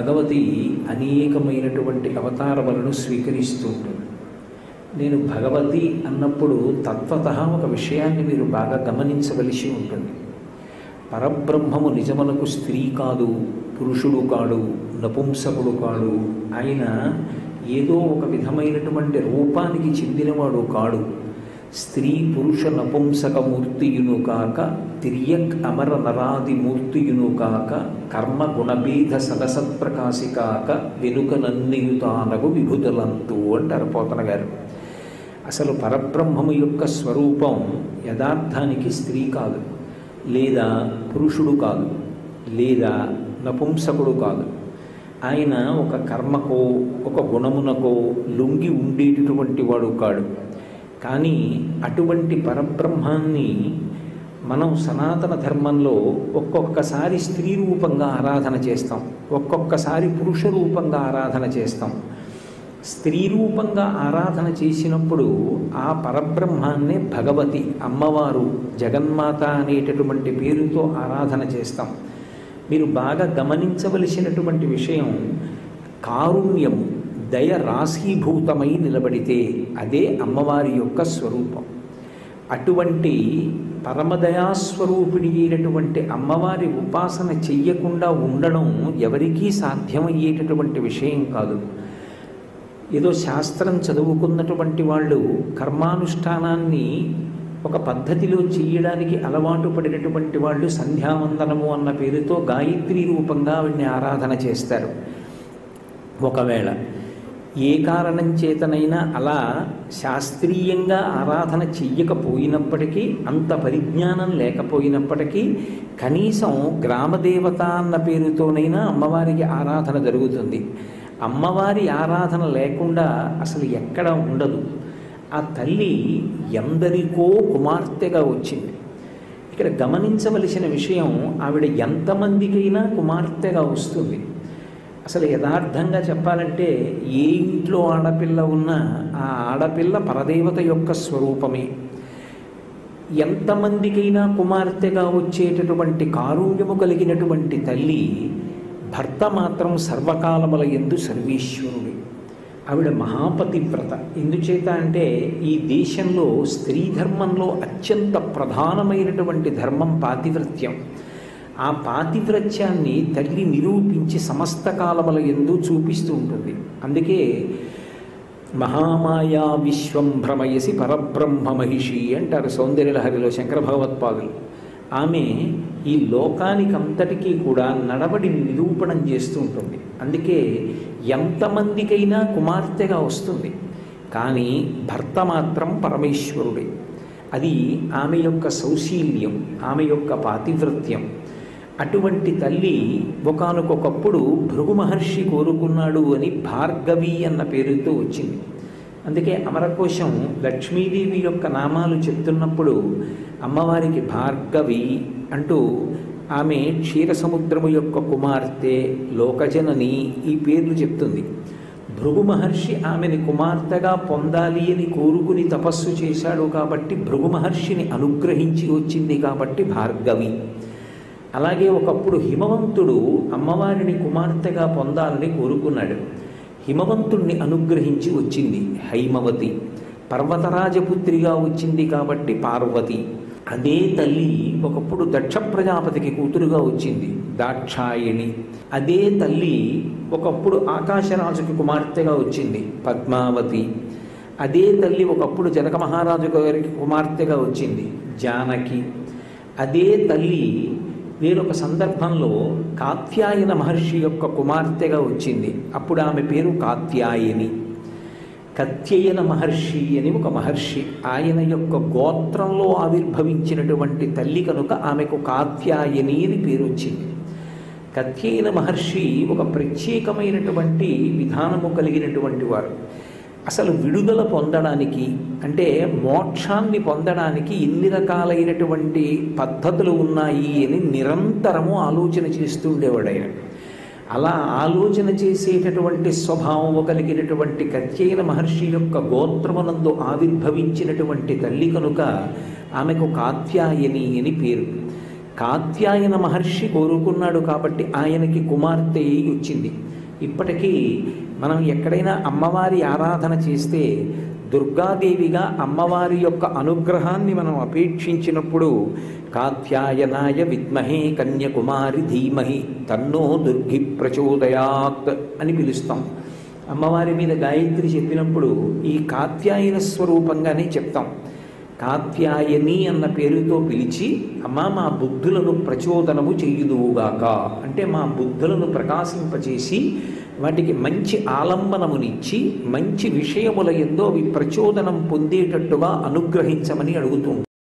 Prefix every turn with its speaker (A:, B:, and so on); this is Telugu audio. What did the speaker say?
A: భగవతి అనేకమైనటువంటి అవతారములను స్వీకరిస్తూ ఉంటుంది నేను భగవతి అన్నప్పుడు తత్వత ఒక విషయాన్ని మీరు బాగా గమనించవలసి ఉంటుంది పరబ్రహ్మము నిజమునకు స్త్రీ కాదు పురుషుడు కాడు నపుంసకుడు కాడు ఆయన ఏదో ఒక విధమైనటువంటి రూపానికి చెందినవాడు కాడు స్త్రీ పురుష నపుంసక మూర్తియును కాక తిరియక్ అమర నరాది మూర్తియును కాక కర్మ గుణభేద సదసత్ప్రకాశి కాక వెనుక నన్నియుతానగు విభుదలంతు అంటారు పోతన గారు అసలు పరబ్రహ్మము యొక్క స్వరూపం యథార్థానికి స్త్రీ కాదు లేదా పురుషుడు కాదు లేదా నపుంసకుడు కాదు ఆయన ఒక కర్మకో ఒక గుణమునకో లొంగి ఉండేటటువంటి వాడు కాడు కానీ అటువంటి పరబ్రహ్మాన్ని మనం సనాతన ధర్మంలో ఒక్కొక్కసారి స్త్రీ రూపంగా ఆరాధన చేస్తాం ఒక్కొక్కసారి పురుష రూపంగా ఆరాధన చేస్తాం స్త్రీ రూపంగా ఆరాధన చేసినప్పుడు ఆ పరబ్రహ్మాన్నే భగవతి అమ్మవారు జగన్మాత అనేటటువంటి పేరుతో ఆరాధన చేస్తాం మీరు బాగా గమనించవలసినటువంటి విషయం కారుణ్యము దయ రాశీభూతమై నిలబడితే అదే అమ్మవారి యొక్క స్వరూపం అటువంటి పరమదయాస్వరూపిణి అయినటువంటి అమ్మవారి ఉపాసన చెయ్యకుండా ఉండడం ఎవరికీ సాధ్యమయ్యేటటువంటి విషయం కాదు ఏదో శాస్త్రం చదువుకున్నటువంటి వాళ్ళు కర్మానుష్ఠానాన్ని ఒక పద్ధతిలో చేయడానికి అలవాటు పడినటువంటి వాళ్ళు సంధ్యావందనము అన్న పేరుతో గాయత్రి రూపంగా ఆవిడ్ని ఆరాధన చేస్తారు ఒకవేళ ఏ కారణం చేతనైనా అలా శాస్త్రీయంగా ఆరాధన చెయ్యకపోయినప్పటికీ అంత పరిజ్ఞానం లేకపోయినప్పటికీ కనీసం గ్రామదేవత అన్న పేరుతోనైనా అమ్మవారికి ఆరాధన జరుగుతుంది అమ్మవారి ఆరాధన లేకుండా అసలు ఎక్కడ ఉండదు ఆ తల్లి ఎందరికో కుమార్తెగా వచ్చింది ఇక్కడ గమనించవలసిన విషయం ఆవిడ ఎంతమందికైనా కుమార్తెగా వస్తుంది అసలు యథార్థంగా చెప్పాలంటే ఏ ఇంట్లో ఆడపిల్ల ఉన్నా ఆ ఆడపిల్ల పరదేవత యొక్క స్వరూపమే ఎంతమందికైనా కుమార్తెగా వచ్చేటటువంటి కారుణ్యము కలిగినటువంటి తల్లి భర్త మాత్రం సర్వకాలముల ఎందు సర్వేశ్వరుడు ఆవిడ మహాపతివ్రత ఎందుచేత అంటే ఈ దేశంలో స్త్రీ ధర్మంలో అత్యంత ప్రధానమైనటువంటి ధర్మం పాతివ్రత్యం ఆ పాతివ్రత్యాన్ని తల్లి నిరూపించి సమస్త కాలముల ఎందు చూపిస్తూ ఉంటుంది అందుకే మహామాయా విశ్వం భ్రమయసి పరబ్రహ్మ మహిషి అంటారు సౌందర్యలహరిలో శంకర భగవత్పాదులు ఆమె ఈ లోకానికంతటికీ కూడా నడవడిని నిరూపణం చేస్తూ ఉంటుంది అందుకే ఎంతమందికైనా కుమార్తెగా వస్తుంది కానీ భర్త మాత్రం పరమేశ్వరుడే అది ఆమె యొక్క సౌశీల్యం ఆమె యొక్క పాతివ్రత్యం అటువంటి తల్లి ఒకనకొకప్పుడు భృగు మహర్షి కోరుకున్నాడు అని భార్గవి అన్న పేరుతో వచ్చింది అందుకే అమరకోశం లక్ష్మీదేవి యొక్క నామాలు చెప్తున్నప్పుడు అమ్మవారికి భార్గవి అంటూ ఆమె క్షీరసముద్రము యొక్క కుమార్తె లోకజనని ఈ పేర్లు చెప్తుంది భృగు మహర్షి ఆమెని కుమార్తెగా పొందాలి అని కోరుకుని తపస్సు చేశాడు కాబట్టి భృగు మహర్షిని అనుగ్రహించి వచ్చింది కాబట్టి భార్గవి అలాగే ఒకప్పుడు హిమవంతుడు అమ్మవారిని కుమార్తెగా పొందాలని కోరుకున్నాడు హిమవంతుణ్ణి అనుగ్రహించి వచ్చింది హైమవతి పర్వతరాజపుత్రిగా వచ్చింది కాబట్టి పార్వతి అదే తల్లి ఒకప్పుడు దక్ష ప్రజాపతికి కూతురుగా వచ్చింది దాక్షాయణి అదే తల్లి ఒకప్పుడు ఆకాశరాజుకి కుమార్తెగా వచ్చింది పద్మావతి అదే తల్లి ఒకప్పుడు జనక మహారాజు గారికి కుమార్తెగా వచ్చింది జానకి అదే తల్లి వేరొక సందర్భంలో కాత్యాయన మహర్షి యొక్క కుమార్తెగా వచ్చింది అప్పుడు ఆమె పేరు కాత్యాయని కత్యయన మహర్షి అని ఒక మహర్షి ఆయన యొక్క గోత్రంలో ఆవిర్భవించినటువంటి తల్లి కనుక ఆమెకు కాత్యాయని అని పేరు వచ్చింది కత్యయన మహర్షి ఒక ప్రత్యేకమైనటువంటి విధానము కలిగినటువంటి వారు అసలు విడుదల పొందడానికి అంటే మోక్షాన్ని పొందడానికి ఎన్ని రకాలైనటువంటి పద్ధతులు ఉన్నాయి అని నిరంతరము ఆలోచన చేస్తుండేవాడు ఆయన అలా ఆలోచన చేసేటటువంటి స్వభావము కలిగినటువంటి కత్యయన మహర్షి యొక్క గోత్రమునందు ఆవిర్భవించినటువంటి తల్లి కనుక ఆమెకు కాత్యాయని అని పేరు కాత్యాయన మహర్షి కోరుకున్నాడు కాబట్టి ఆయనకి కుమార్తె వచ్చింది ఇప్పటికీ మనం ఎక్కడైనా అమ్మవారి ఆరాధన చేస్తే దుర్గాదేవిగా అమ్మవారి యొక్క అనుగ్రహాన్ని మనం అపేక్షించినప్పుడు కాత్యాయనాయ విద్మహే కన్యకుమారి ధీమహి తన్నో దుర్గి ప్రచోదయాత్ అని పిలుస్తాం అమ్మవారి మీద గాయత్రి చెప్పినప్పుడు ఈ కాత్యాయన స్వరూపంగానే చెప్తాం కాత్యాయని అన్న పేరుతో పిలిచి అమ్మ మా బుద్ధులను ప్రచోదనము చేయుదువుగాక అంటే మా బుద్ధులను ప్రకాశింపచేసి వాటికి మంచి ఆలంబనమునిచ్చి మంచి విషయముల ఎందో అవి ప్రచోదనం పొందేటట్టుగా అనుగ్రహించమని అడుగుతూ